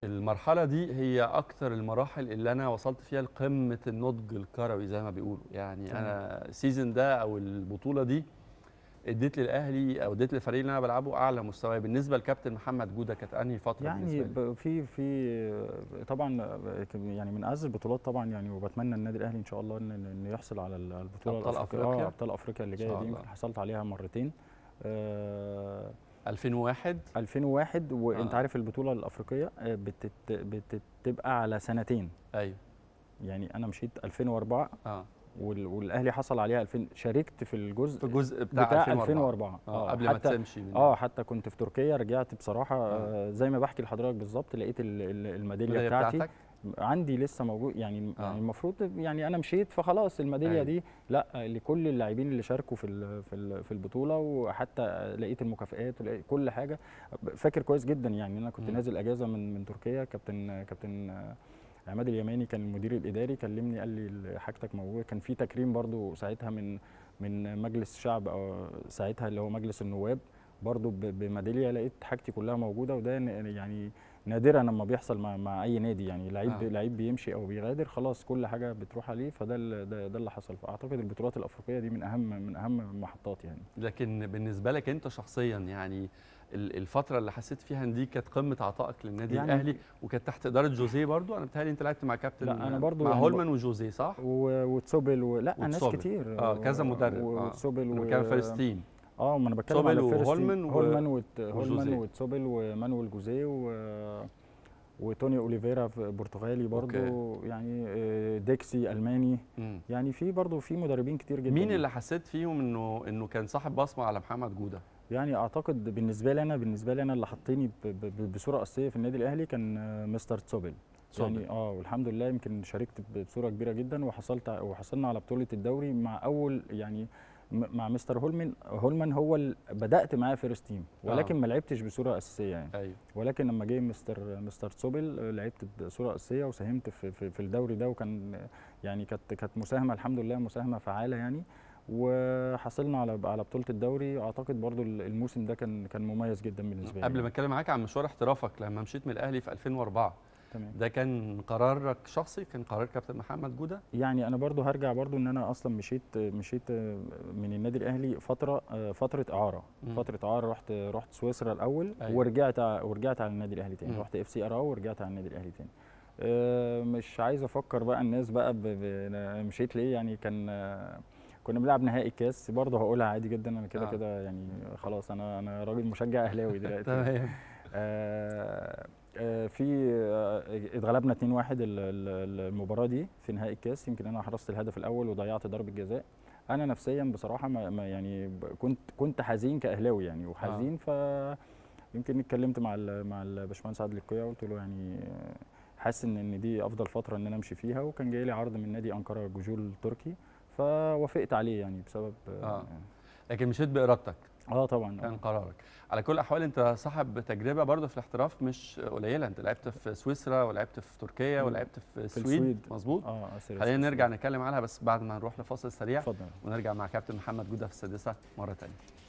المرحله دي هي اكتر المراحل اللي انا وصلت فيها لقمه النضج الكروي زي ما بيقولوا يعني تمام. انا السيزون ده او البطوله دي اديت للاهلي او اديت للفريق اللي انا بلعبه اعلى مستوى بالنسبه لكابتن محمد جوده كانت انهي فتره يعني بالنسبه لي؟ ب- في في طبعا يعني من اعز البطولات طبعا يعني وبتمنى النادي الاهلي ان شاء الله ان إن يحصل على ال- البطوله أبطال الأفريقية- أفريقيا؟ اه ابطال افريقيا اللي إن شاء جايه دي الله. يمكن حصلت عليها مرتين آه 2001 2001 وانت آه. عارف البطوله الافريقيه آه، بتت بتبقى على سنتين ايوه يعني انا مشيت 2004 اه وال- والاهلي حصل عليها 2000 شاركت في الجزء في الجزء بتاع, بتاع 2004 2004 اه قبل ما حتى تمشي من اه حتى كنت في تركيا رجعت بصراحه آه. آه. زي ما بحكي لحضرتك بالظبط لقيت ال- ال- الميداليه الميدالية بتاعتي بتاعتك عندي لسه موجود يعني, آه. يعني المفروض يعني انا مشيت فخلاص الميداليه أيوة. دي لا لكل اللاعبين اللي شاركوا في ال- في ال- في البطوله وحتى لقيت المكافئات ولقيت كل حاجه فاكر كويس جدا يعني انا كنت مم. نازل اجازه من من تركيا كابتن كابتن عماد اليماني كان المدير الاداري كلمني قال لي حاجتك موجوده كان في تكريم برضو ساعتها من من مجلس شعب او ساعتها اللي هو مجلس النواب برضو ب- بميداليه لقيت حاجتي كلها موجوده وده ن- يعني نادرا لما بيحصل مع, مع اي نادي يعني لعيب آه. آه. لعيب بيمشي او بيغادر خلاص كل حاجه بتروح عليه فده ال- ده, ده اللي حصل فاعتقد البطولات الافريقيه دي من اهم من اهم المحطات يعني لكن بالنسبه لك انت شخصيا يعني ال- الفتره اللي حسيت فيها ان دي كانت قمه عطائك للنادي يعني- الاهلي وكانت تحت اداره جوزيه برضو انا بتهيألي انت لعبت مع كابتن لا، أنا برضو مع يعني ب- هولمان وجوزيه صح؟ و- وتسوبل ولا ناس وتسوبل. كتير اه كذا مدرب و- اه وتسوبل انا كان فيرست تيم اه ما انا بتكلم تسوبل على فيرست وهولمان تيم. و- هولمان وت... هولمان وجوزيه. وتسوبل ومانويل جوزيه و... وتوني اوليفيرا في- برتغالي برضو أوكي. يعني آه، ديكسي الماني مم. يعني في برضو في مدربين كتير جدا مين اللي حسيت فيهم انه انه كان صاحب بصمه على محمد جوده؟ يعني اعتقد بالنسبه لي انا بالنسبه لي انا اللي حطيني ب- ب- بصوره اساسيه في النادي الاهلي كان آه، مستر تسوبل تسوبل. يعني اه والحمد لله يمكن شاركت ب- بصوره كبيره جدا وحصلت ع- وحصلنا على بطوله الدوري مع اول يعني م- مع مستر هولمان هولمان هو ال- بدات معاه فيرست تيم ولكن آه. ما لعبتش بصوره اساسيه يعني ايوه ولكن لما جه مستر مستر تسوبل آه، لعبت بصوره اساسيه وساهمت في, في, في الدوري ده وكان آه، يعني كانت كانت مساهمه الحمد لله مساهمه فعاله يعني وحصلنا على على بطوله الدوري اعتقد برضو الموسم ده كان كان مميز جدا بالنسبه لي قبل ما اتكلم معاك عن مشوار احترافك لما مشيت من الاهلي في 2004 تمام ده كان قرارك شخصي كان قرار كابتن محمد جوده يعني انا برضو هرجع برضو ان انا اصلا مشيت مشيت من النادي الاهلي فتره فتره اعاره مم. فتره اعاره رحت رحت سويسرا الاول أيوة. ورجعت ع- ورجعت على النادي الاهلي تاني مم. رحت اف سي اراو ورجعت على النادي الاهلي تاني آه، مش عايز افكر بقى الناس بقى ب... ب... أنا مشيت ليه يعني كان آه، كنا بنلعب نهائي الكاس برضه هقولها عادي جدا انا كده آه. كده يعني خلاص انا انا راجل مشجع اهلاوي دلوقتي تمام آه، آه، في آه، اتغلبنا 2-1 ال- ال- المباراه دي في نهائي الكاس يمكن انا حرزت الهدف الاول وضيعت ضربه جزاء انا نفسيا بصراحه ما ما يعني ب- كنت كنت حزين كاهلاوي يعني وحزين ف يمكن اتكلمت مع ال مع الباشمهندس عادل القيع قلت له يعني آه، حاسس ان ان دي افضل فتره ان انا امشي فيها وكان جاي لي عرض من نادي انقره جوجول التركي فوافقت عليه يعني بسبب آه. لكن مشيت بارادتك اه طبعا كان آه. قرارك على كل الاحوال انت صاحب تجربه برضه في الاحتراف مش قليله انت لعبت في سويسرا ولعبت في تركيا مم. ولعبت في في السويد السويد. مظبوط اه آسر خلينا السويد. نرجع نتكلم عنها بس بعد ما نروح لفاصل سريع اتفضل ونرجع مع كابتن محمد جوده في السادسه مره ثانيه